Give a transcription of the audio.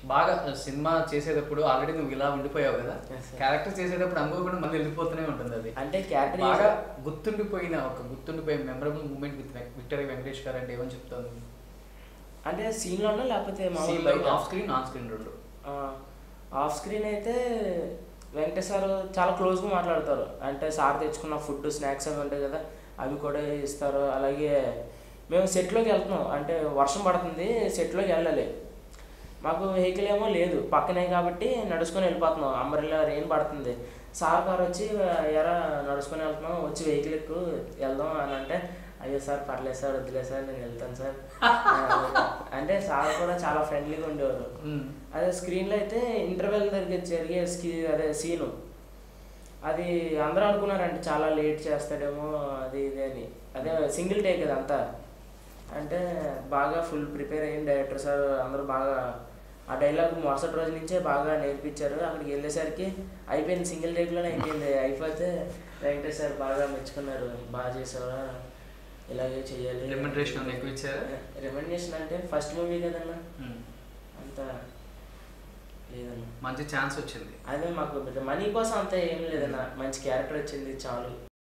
బాగా సినిమా చేసేటప్పుడు ఆల్రెడీ నువ్వు ఇలా ఉండిపోయావు కదా Yes, sir. క్యారెక్టర్ చేసేటప్పుడు అనుకోకుండా మళ్ళీ వెళ్ళిపోతూనే ఉంటుంది అది అంటే క్యారెక్టర్ బాగా గుర్తుండిపోయిన ఒక గుర్తుండిపోయిన memorable moment with Victory Venkatesh garu అంటే ఏమని చెప్తాను అంటే సీన్లో ఉన్నా లేకపోతే సీన్ మామూలు బయట ఆఫ్ స్క్రీన్ ఆన్ స్క్రీన్ రెండు ఆఫ్ స్క్రీన్ అయితే వెంకటేష్ సార్ చాలా క్లోజ్గా మాట్లాడతారు అంటే సార్ తెచ్చుకున్న ఫుడ్ స్నాక్స్ అవి ఉంటాయి కదా అవి కూడా ఇస్తారు అలాగే మేము సెట్లోకి వెళ్తున్నాం అంటే వర్షం పడుతుంది సెట్లోకి వెళ్ళాలి మాకు వెహికల్ ఏమో లేదు పక్కనే కాబట్టి నడుచుకొని వెళ్ళిపోతున్నాం అంబ్రెల్లా రెయిన్ పడుతుంది సార్ గారు వచ్చి ఎరా నడుచుకొని వెళ్తున్నాం వచ్చి వెహికల్ ఎక్కు వెళ్దాం అని అంటే అయ్యో సార్ పర్లేదు సార్ వద్దులే సార్ నేను వెళ్తాను సార్ అంటే సార్ కూడా చాలా ఫ్రెండ్లీగా ఉండేవారు మ్మ్. అదే స్క్రీన్లో అయితే ఇంటర్వెల్ దగ్గర జరిగే స్కీ అదే సీను అది అందరూ అనుకున్నారంటే చాలా లేట్ చేస్తాడేమో అది ఇది అని అదే సింగిల్ టేక్ అది అంతా అంటే బాగా ఫుల్ ప్రిపేర్ అయ్యింది డైరెక్టర్ సార్ అందరూ బాగా ఆ డైలాగ్ మరుసటి రోజు నుంచే బాగా నేర్పించారు అక్కడికి వెళ్ళేసరికి అయిపోయింది సింగిల్ టేక్లోనే అయిపోయింది అయిపోతే వెంకటేష్ సార్ బాగా మెచ్చుకున్నారు బాగా చేసావా ఇలాగే చేయాలి Remuneration ఏమైనా ఎక్కువ ఇచ్చారా? రెమ్యునరేషన్ అంటే ఫస్ట్ మూవీ కదన్నా మ్మ్. అంత లేదన్న మంచి ఛాన్స్ వచ్చింది అదే మాకు మనీ కోసం అంత ఏం లేదన్న మంచి క్యారెక్టర్ వచ్చింది చాలు